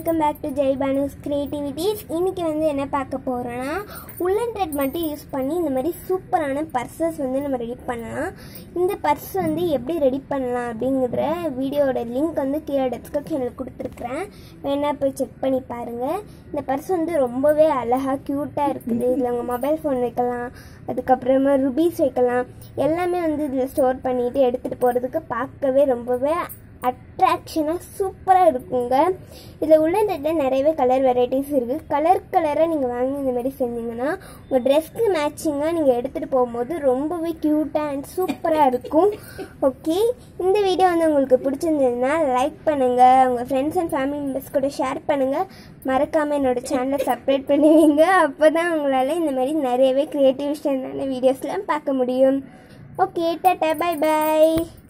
welcome back to Jai Bhanu's creativities இன்றைக்கி வந்து என்ன பார்க்க போகிறோன்னா உள்ளன் த்ரெட் மட்டும் யூஸ் பண்ணி இந்த மாதிரி சூப்பரான பர்சஸ் வந்து நம்ம ரெடி பண்ணலாம் இந்த பர்ஸ் வந்து எப்படி ரெடி பண்ணலாம் அப்படிங்கிற வீடியோட லிங்க் வந்து கீழே டிஸ்கிரிப்ஷனில் கொடுத்துருக்குறேன் வேணா போய் செக் பண்ணி பாருங்கள் இந்த பர்ஸ் வந்து ரொம்பவே அழகாக க்யூட்டாக இருக்குது இதில் உங்கள் மொபைல் ஃபோன் வைக்கலாம் அதுக்கப்புறமா ருபீஸ் வைக்கலாம் எல்லாமே வந்து இதில் ஸ்டோர் பண்ணிட்டு எடுத்துகிட்டு போகிறதுக்கு பார்க்கவே ரொம்பவே அட்ராக்ஷனாக சூப்பராக இருக்குங்க இதில் உள்ள த்ரெட்டில் நிறையவே கலர் வெரைட்டிஸ் இருக்குது கலர் கலராக நீங்கள் வாங்கி இந்த மாதிரி செஞ்சீங்கன்னா உங்கள் ட்ரெஸ்க்கு மேட்சிங்காக நீங்கள் எடுத்துகிட்டு போகும்போது ரொம்பவே க்யூட்டாக அண்ட் சூப்பராக இருக்கும் ஓகே இந்த வீடியோ வந்து உங்களுக்கு பிடிச்சிருந்ததுன்னா லைக் பண்ணுங்கள் உங்கள் ஃப்ரெண்ட்ஸ் அண்ட் ஃபேமிலி மெம்பர்ஸ் கூட ஷேர் பண்ணுங்கள் மறக்காமல் என்னோடய சேனலை சப்ஸ்கிரைப் பண்ணுவீங்க அப்போ தான் உங்களால் இந்த மாதிரி நிறையவே க்ரியேட்டிவ் விஷயமான வீடியோஸ்லாம் பார்க்க முடியும் ஓகே டாட்டா பை பை